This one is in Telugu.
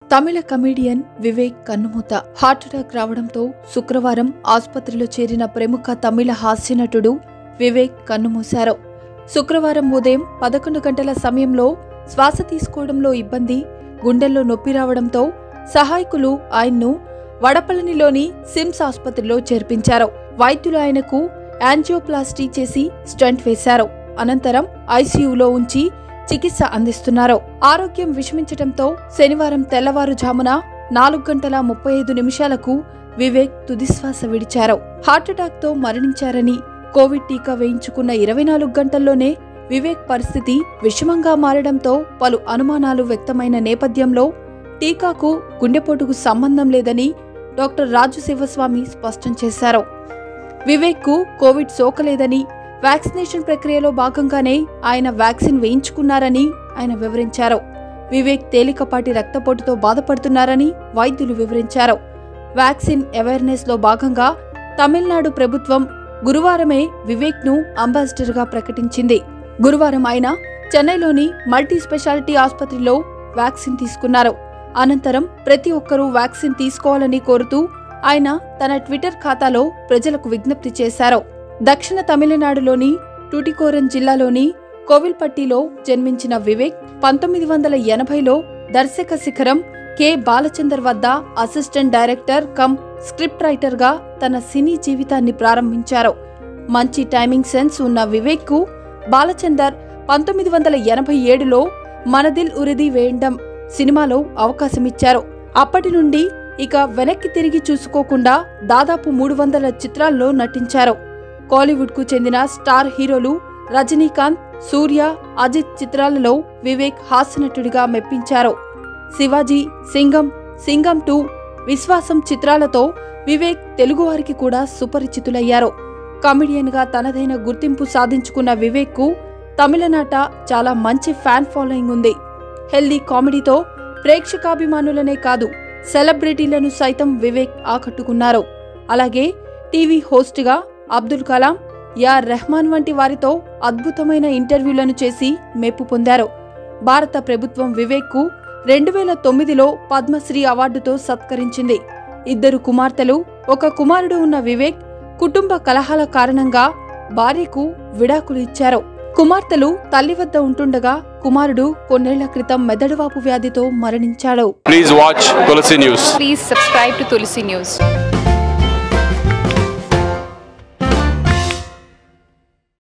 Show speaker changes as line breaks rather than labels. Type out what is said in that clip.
తమిళ కమీడియన్ వివేక్ కన్నుమూత హార్ట్ అటాక్ రావడంతో శుక్రవారం ఆసుపత్రిలో చేరిన ప్రముఖ తమిళ హాస్యనటుడు వివేక్ కన్నుమూశారు శుక్రవారం ఉదయం పదకొండు గంటల సమయంలో శ్వాస తీసుకోవడంలో ఇబ్బంది గుండెల్లో నొప్పి రావడంతో సహాయకులు ఆయన్ను వడపళనిలోని సిమ్స్ ఆసుపత్రిలో చేర్పించారు వైద్యులు ఆయనకు యాంజియోప్లాస్టీ చేసి స్టంట్ వేశారు అనంతరం ఐసీయూలో ఉంచి చికిత్స అందిస్తున్నారు ఆరోగ్యం విషమించటంతో శనివారం తెల్లవారుజామున నాలుగు గంటల ముప్పై ఐదు నిమిషాలకు వివేక్ తుదిశ్వాస విడిచారు హార్ట్అటాక్ తో మరణించారని కోవిడ్ టీకా వేయించుకున్న ఇరవై నాలుగు గంటల్లోనే వివేక్ పరిస్థితి విషమంగా మారడంతో పలు అనుమానాలు వ్యక్తమైన నేపథ్యంలో టీకాకు గుండెపోటుకు సంబంధం లేదని డాక్టర్ రాజు శివస్వామి స్పష్టం చేశారు వివేక్కు కోవిడ్ సోకలేదని వ్యాక్సినేషన్ ప్రక్రియలో భాగంగానే ఆయన వ్యాక్సిన్ వేయించుకున్నారని ఆయన వివరించారు వివేక్ తేలికపాటి రక్తపోటుతో బాధపడుతున్నారని వైద్యులు వివరించారు వ్యాక్సిన్ అవేర్నెస్ లో భాగంగా తమిళనాడు ప్రభుత్వం గురువారమే వివేక్ ను అంబాసిడర్ గా ప్రకటించింది గురువారం ఆయన చెన్నైలోని మల్టీ స్పెషాలిటీ ఆసుపత్రిలో వ్యాక్సిన్ తీసుకున్నారు అనంతరం ప్రతి ఒక్కరూ వ్యాక్సిన్ తీసుకోవాలని కోరుతూ ఆయన తన ట్విట్టర్ ఖాతాలో ప్రజలకు విజ్ఞప్తి చేశారు దక్షిణ తమిళనాడులోని టూటికోరన్ జిల్లాలోని కోవిల్పట్టిలో జన్మించిన వివేక్ పంతొమ్మిది వందల ఎనభైలో దర్శక శిఖరం కె బాలచందర్ వద్ద assistant director cum script writer గా తన సినీ జీవితాన్ని ప్రారంభించారు మంచి టైమింగ్ సెన్స్ ఉన్న వివేక్ కు బాలచందర్ పంతొమ్మిది వందల ఎనభై ఏడులో మనదిల్ ఉరిది వేయండం సినిమాలో అవకాశమిచ్చారు అప్పటి నుండి ఇక వెనక్కి తిరిగి చూసుకోకుండా దాదాపు మూడు వందల చిత్రాల్లో నటించారు కాలీవుడ్ కు చెందిన స్టార్ హీరోలు రజనీకాంత్ సూర్య అజిత్ చిత్రాలలో వివేక్ హాస్యనటుడిగా మెప్పించారు శివాజీ సింగం సింగం టూ విశ్వాసం చిత్రాలతో వివేక్ తెలుగువారికి కూడా సుపరిచితులయ్యారు కామెడియన్ గా తనదైన గుర్తింపు సాధించుకున్న వివేక్ కు తమిళనాట చాలా మంచి ఫ్యాన్ ఫాలోయింగ్ ఉంది హెల్దీ కామెడీతో ప్రేక్షకాభిమానులనే కాదు సెలబ్రిటీలను సైతం వివేక్ ఆకట్టుకున్నారు అలాగే టీవీ హోస్ట్గా అబ్దుల్ కలాం యార్ రెహమాన్ వంటి వారితో అద్భుతమైన ఇంటర్వ్యూలను చేసి మెప్పు పొందారు భారత ప్రభుత్వం వివేక్కు రెండు వేల తొమ్మిదిలో పద్మశ్రీ అవార్డుతో సత్కరించింది ఇద్దరు కుమార్తెలు ఒక కుమారుడు ఉన్న వివేక్ కుటుంబ కలహాల కారణంగా భార్యకు విడాకులు ఇచ్చారు కుమార్తెలు తల్లి వద్ద ఉంటుండగా కుమారుడు కొన్నేళ్ల క్రితం మెదడువాపు వ్యాధితో మరణించాడు
Please watch Tulsi News.
Please subscribe to Tulsi News.